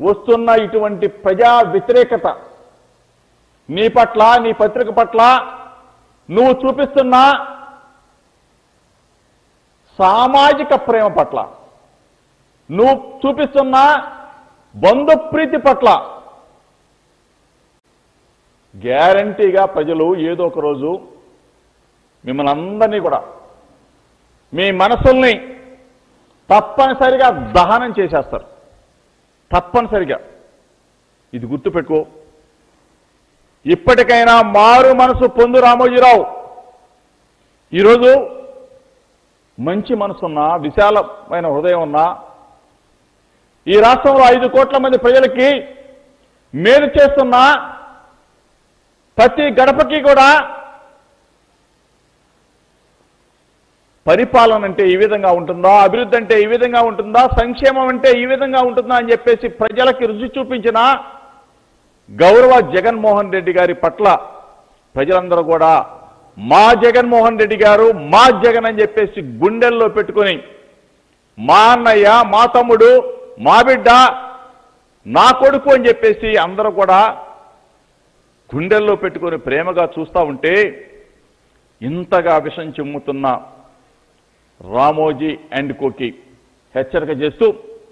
వస్తున్న ఇటువంటి ప్రజా వ్యతిరేకత నీ పట్ల నీ పత్రిక పట్ల నువ్వు చూపిస్తున్న సామాజిక ప్రేమ పట్ల నువ్వు చూపిస్తున్న బంధుప్రీతి పట్ల గ్యారంటీగా ప్రజలు ఏదో ఒక రోజు మిమ్మల్ని అందరినీ కూడా మీ మనసుల్ని తప్పనిసరిగా దహనం చేసేస్తారు తప్పనిసరిగా ఇది గుర్తుపెట్టుకో ఇప్పటికైనా మారు మనసు పొందు రామోజీరావు ఈరోజు మంచి మనసున్నా విశాలమైన హృదయం ఉన్నా ఈ రాష్ట్రంలో ఐదు కోట్ల మంది ప్రజలకి మేలు చేస్తున్న ప్రతి గడపకి కూడా పరిపాలన అంటే ఈ విధంగా ఉంటుందా అభివృద్ధి అంటే ఈ విధంగా ఉంటుందా సంక్షేమం అంటే ఈ విధంగా ఉంటుందా అని చెప్పేసి ప్రజలకి రుచి చూపించిన గౌరవ జగన్మోహన్ రెడ్డి గారి పట్ల ప్రజలందరూ కూడా మా జగన్మోహన్ రెడ్డి గారు మా జగన్ అని చెప్పేసి గుండెల్లో పెట్టుకొని మా అన్నయ్య మా తమ్ముడు మా బిడ్డ నా కొడుకు అని చెప్పేసి అందరూ కూడా గుండెల్లో పెట్టుకొని ప్రేమగా చూస్తూ ఉంటే ఇంతగా విషం చిమ్ముతున్న రామోజీ అండ్ కోకి హెచ్చరిక చేస్తూ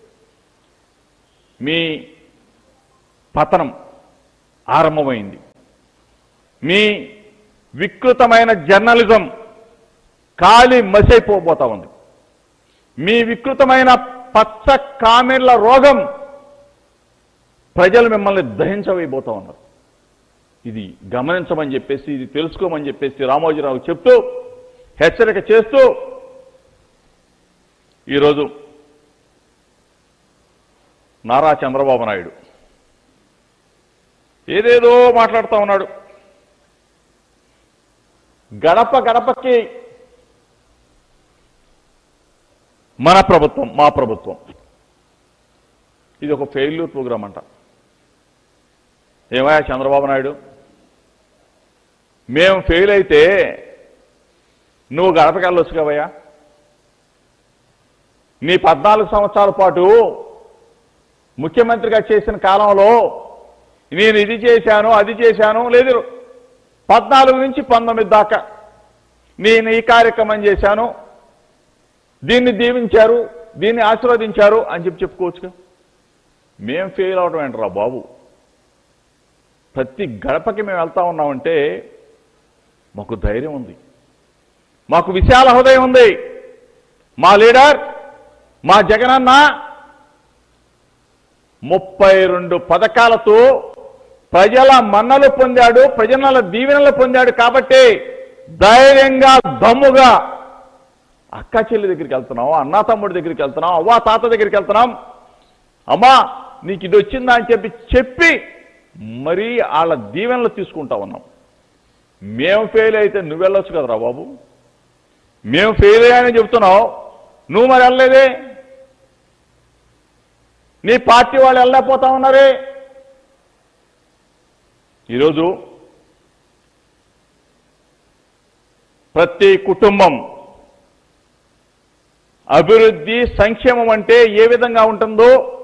మీ పతనం ఆరంభమైంది మీ వికృతమైన జర్నలిజం కాలి మసైపోబోతా ఉంది మీ వికృతమైన పచ్చ కామెర్ల రోగం ప్రజలు మిమ్మల్ని దహించవేయబోతా ఉన్నారు ఇది గమనించమని చెప్పేసి ఇది తెలుసుకోమని చెప్పేసి రామోజీరావు చెప్తూ హెచ్చరిక చేస్తూ ఈరోజు నారా చంద్రబాబు నాయుడు ఏదేదో మాట్లాడుతూ ఉన్నాడు గడప గడపకి మన ప్రభుత్వం మా ప్రభుత్వం ఇది ఒక ఫెయిల్యూర్ ప్రోగ్రామ్ అంట ఏమయ్యా చంద్రబాబు నాయుడు మేము ఫెయిల్ అయితే నువ్వు గడపకెళ్ళొచ్చు కవయ్యా నీ పద్నాలుగు సంవత్సరాల పాటు ముఖ్యమంత్రిగా చేసిన కాలంలో నేను ఇది చేశాను అది చేశాను లేదు పద్నాలుగు నుంచి పంతొమ్మిది దాకా నేను ఈ కార్యక్రమం చేశాను దీన్ని దీవించారు దీన్ని ఆశీర్వదించారు అని చెప్పి చెప్పుకోవచ్చుగా మేం ఫెయిల్ అవడం ఏంటరా బాబు ప్రతి గడపకి మేము వెళ్తా ఉన్నామంటే మాకు ధైర్యం ఉంది మాకు విశాల హృదయం ఉంది మా లీడర్ మా జగనన్న ముప్పై రెండు పథకాలతో ప్రజల మన్నలు పొందాడు ప్రజల దీవెనలు పొందాడు కాబట్టి ధైర్యంగా దమ్ముగా అక్క చెల్లి దగ్గరికి వెళ్తున్నాం అన్నా తమ్ముడి దగ్గరికి వెళ్తున్నాం అవ్వా తాత దగ్గరికి వెళ్తున్నాం అమ్మా నీకు ఇది వచ్చిందా అని చెప్పి చెప్పి మరీ వాళ్ళ దీవెనలు తీసుకుంటా ఉన్నాం మేము ఫెయిల్ అయితే నువ్వు వెళ్ళొచ్చు కదరా బాబు మేము ఫెయిల్ అయ్యానని చెప్తున్నావు నువ్వు మరి వెళ్ళలేదే నీ పార్టీ వాళ్ళు వెళ్ళలేకపోతా ఉన్నారే ఈరోజు ప్రతి కుటుంబం అభివృద్ధి సంక్షేమం అంటే ఏ విధంగా ఉంటుందో